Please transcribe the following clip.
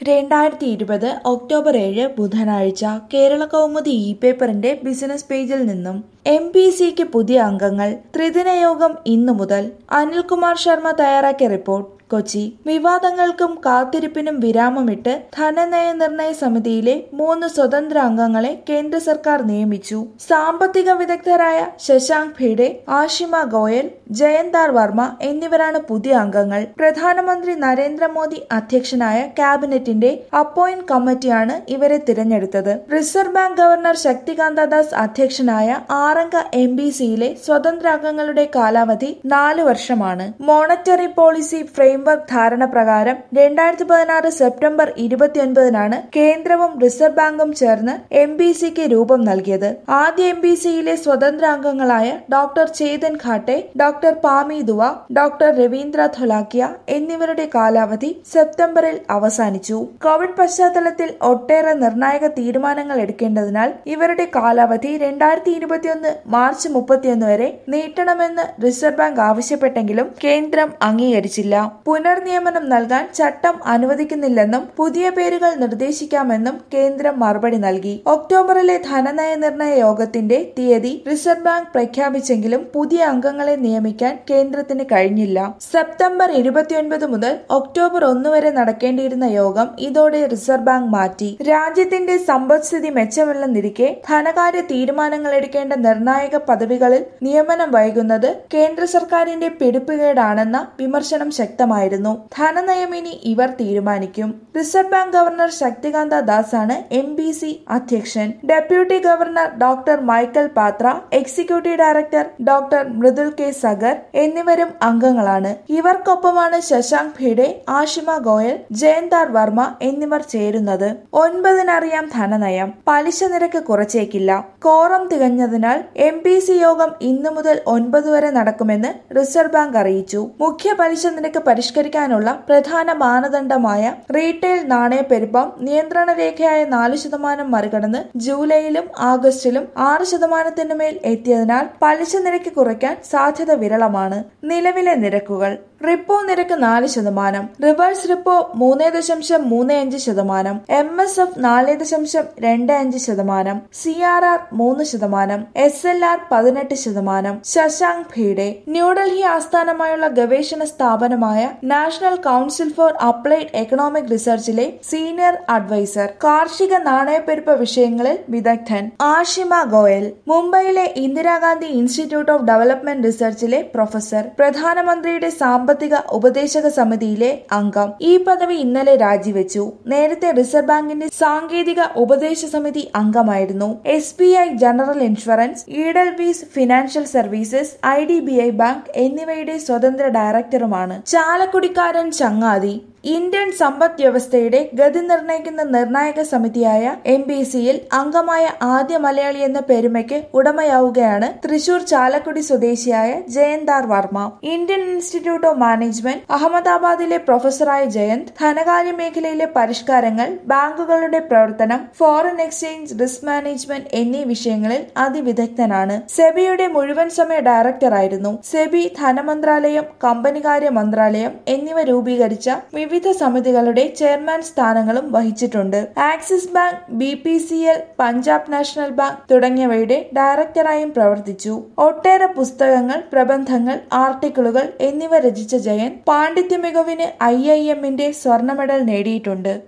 രണ്ടായിരത്തി ഇരുപത് ഒക്ടോബർ ഏഴ് ബുധനാഴ്ച കേരള കൗമുദി ഇ പേപ്പറിന്റെ ബിസിനസ് പേജിൽ നിന്നും എം പി സിക്ക് പുതിയ അംഗങ്ങൾ ത്രിദിന യോഗം ഇന്നു മുതൽ അനിൽകുമാർ ശർമ്മ തയ്യാറാക്കിയ റിപ്പോർട്ട് കൊച്ചി വിവാദങ്ങൾക്കും കാത്തിരിപ്പിനും വിരാമമിട്ട് ധനനയ നിർണയ സമിതിയിലെ മൂന്ന് സ്വതന്ത്ര അംഗങ്ങളെ കേന്ദ്ര സർക്കാർ നിയമിച്ചു സാമ്പത്തിക വിദഗ്ധരായ ശശാങ്ക് ഭീഡെ ആഷിമ ഗോയൽ ജയന്താർ വർമ്മ എന്നിവരാണ് പുതിയ അംഗങ്ങൾ പ്രധാനമന്ത്രി നരേന്ദ്രമോദി അധ്യക്ഷനായ ക്യാബിനറ്റിന്റെ അപ്പോയിന്റ് കമ്മിറ്റിയാണ് ഇവരെ തിരഞ്ഞെടുത്തത് Reserve Bank governor Shaktikanta Das അധ്യക്ഷനായ ആറംഗ എം ബി സിയിലെ സ്വതന്ത്ര അംഗങ്ങളുടെ കാലാവധി നാല് വർഷമാണ് മോണറ്ററി പോളിസി ഫ്രെയിംവർക്ക് ധാരണ പ്രകാരം രണ്ടായിരത്തി പതിനാറ് സെപ്റ്റംബർ ഇരുപത്തിയൊൻപതിനാണ് കേന്ദ്രവും റിസർവ് ബാങ്കും ചേർന്ന് എം ബി സിക്ക് രൂപം നൽകിയത് ആദ്യ എം ബി സിയിലെ സ്വതന്ത്ര അംഗങ്ങളായ doctor Chetan Ghate doctor Pami Dua doctor Ravindra Dholakia എന്നിവരുടെ കാലാവധി സെപ്റ്റംബറിൽ അവസാനിച്ചു കോവിഡ് പശ്ചാത്തലത്തിൽ ഒട്ടേറെ നിർണായക തീരുമാനങ്ങൾ എടുക്കേണ്ടതിനാൽ ഇവരുടെ കാലാവധി രണ്ടായിരത്തി ഇരുപത്തിയൊന്ന് മാർച്ച് മുപ്പത്തിയൊന്ന് വരെ നീട്ടണമെന്ന് റിസർവ് ബാങ്ക് ആവശ്യപ്പെട്ടെങ്കിലും കേന്ദ്രം അംഗീകരിച്ചില്ല പുനർനിയമനം നൽകാൻ ചട്ടം അനുവദിക്കുന്നില്ലെന്നും പുതിയ പേരുകൾ നിർദ്ദേശിക്കാമെന്നും കേന്ദ്രം മറുപടി നൽകി ഒക്ടോബറിലെ ധനനയ നിർണയ യോഗത്തിന്റെ തീയതി റിസർവ് ബാങ്ക് പ്രഖ്യാപിച്ചെങ്കിലും പുതിയ അംഗങ്ങളെ നിയമിക്കാൻ കേന്ദ്രത്തിന് കഴിഞ്ഞില്ല സെപ്റ്റംബർ ഇരുപത്തിയൊൻപത് മുതൽ ഒക്ടോബർ ഒന്ന് വരെ നടക്കേണ്ടിയിരുന്ന യോഗം ഇതോടെ റിസർവ് ബാങ്ക് മാറ്റി രാജ്യത്തിന്റെ സമ്പദ്സ്ഥിതി മെച്ചമില്ലെന്നിരിക്കെ ധനകാര്യ തീരുമാനങ്ങൾ എടുക്കേണ്ട നിർണായക പദവികളിൽ നിയമനം വൈകുന്നത് കേന്ദ്ര സർക്കാരിന്റെ പിടിപ്പുകേടാണെന്ന വിമർശനം ശക്തമായിരുന്നു ധനനയം ഇനി ഇവർ തീരുമാനിക്കും Reserve Bank governor Shaktikanta Das ആണ് എം ബി സി അധ്യക്ഷൻ deputy governor doctor Michael Patra executive director doctor Mridul K Saggar എന്നിവരും അംഗങ്ങളാണ് ഇവർക്കൊപ്പമാണ് ശശാങ്ക് ഭീഡെ ആഷിമ ഗോയൽ ജയന്താർ വർമ്മ എന്നിവർ ചേരുന്നത് ഒൻപതിനറിയാം ധനനയം പലിശ നിരക്ക് കുറച്ചേക്കില്ല കോറം തികഞ്ഞതിനാൽ എം പി സി യോഗം ഇന്നു മുതൽ ഒൻപത് വരെ നടക്കുമെന്ന് റിസർവ് ബാങ്ക് അറിയിച്ചു മുഖ്യ പലിശ നിരക്ക് പരിഷ്കരിക്കാനുള്ള പ്രധാന മാനദണ്ഡമായ റീറ്റെയിൽ നാണയപ്പെരുപ്പം നിയന്ത്രണ രേഖയായ നാല് ശതമാനം മറികടന്ന് ജൂലൈയിലും ആഗസ്റ്റിലും ആറ് ശതമാനത്തിനു മേൽ എത്തിയതിനാൽ പലിശ നിരക്ക് കുറയ്ക്കാൻ സാധ്യത വിരളമാണ് നിലവിലെ നിരക്കുകൾ റിപ്പോ നിരക്ക് നാല് ശതമാനം റിവേഴ്സ് റിപ്പോ മൂന്ന് ദശാംശം മൂന്ന് അഞ്ച് ശതമാനം എം എസ് എഫ് നാല് ദശാംശം രണ്ട് അഞ്ച് ശതമാനം സി ആർ ആർ മൂന്ന് ശതമാനം എസ് എൽ ആർ പതിനെട്ട് ശതമാനം ശശാങ്ക് ഭീഡെ ന്യൂഡൽഹി ആസ്ഥാനമായുള്ള ഗവേഷണ സ്ഥാപനമായ National Council for Applied Economic റിസർച്ചിലെ സീനിയർ അഡ്വൈസർ കാർഷിക നാണയപ്പെരുപ്പ വിഷയങ്ങളിൽ വിദഗ്ധൻ ആഷിമ ഗോയൽ മുംബൈയിലെ ഇന്ദിരാഗാന്ധി ഇൻസ്റ്റിറ്റ്യൂട്ട് ഓഫ് ഡെവലപ്മെന്റ് റിസർച്ചിലെ പ്രൊഫസർ പ്രധാനമന്ത്രിയുടെ സാമ്പത്തിക ഉപദേശക സമിതിയിലെ അംഗം ഈ പദവി ഇന്നലെ രാജിവെച്ചു നേരത്തെ റിസർവ് ബാങ്കിന്റെ സാങ്കേതിക ഉപദേശ സമിതി അംഗമായിരുന്നു S B I General Insurance Edelweiss Financial Services I D B I bank എന്നിവയുടെ സ്വതന്ത്ര ഡയറക്ടറുമാണ് ചാലക്കുടിക്കാരൻ ചങ്ങാതി ഇന്ത്യൻ സമ്പദ് വ്യവസ്ഥയുടെ ഗതി നിർണയിക്കുന്ന നിർണായക സമിതിയായ എം ബി സിയിൽ അംഗമായ ആദ്യ മലയാളി എന്ന പെരുമയ്ക്ക് ഉടമയാവുകയാണ് തൃശൂർ ചാലക്കുടി സ്വദേശിയായ Jayanth R Varma Indian Institute of Management അഹമ്മദാബാദിലെ പ്രൊഫസറായ ജയന്ത് ധനകാര്യ മേഖലയിലെ പരിഷ്കാരങ്ങൾ ബാങ്കുകളുടെ പ്രവർത്തനം ഫോറിൻ എക്സ്ചേഞ്ച് റിസ്ക് മാനേജ്മെന്റ് എന്നീ വിഷയങ്ങളിൽ അതിവിദഗ്ധനാണ് സെബിയുടെ മുഴുവൻ സമയ ഡയറക്ടറായിരുന്നു സെബി ധനമന്ത്രാലയം കമ്പനികാര്യ മന്ത്രാലയം എന്നിവ രൂപീകരിച്ച വിവിധ സമിതികളുടെ ചെയർമാൻ സ്ഥാനങ്ങളും വഹിച്ചിട്ടുണ്ട് Axis Bank B P C L Punjab National Bank തുടങ്ങിയവയുടെ ഡയറക്ടറായും പ്രവർത്തിച്ചു ഒട്ടേറെ പുസ്തകങ്ങൾ പ്രബന്ധങ്ങൾ ആർട്ടിക്കിളുകൾ എന്നിവ രചിച്ച ജയൻ പാണ്ഡിത്യ മികവിന് ഐ ഐ എമ്മിന്റെ സ്വർണ്ണ മെഡൽ നേടിയിട്ടുണ്ട്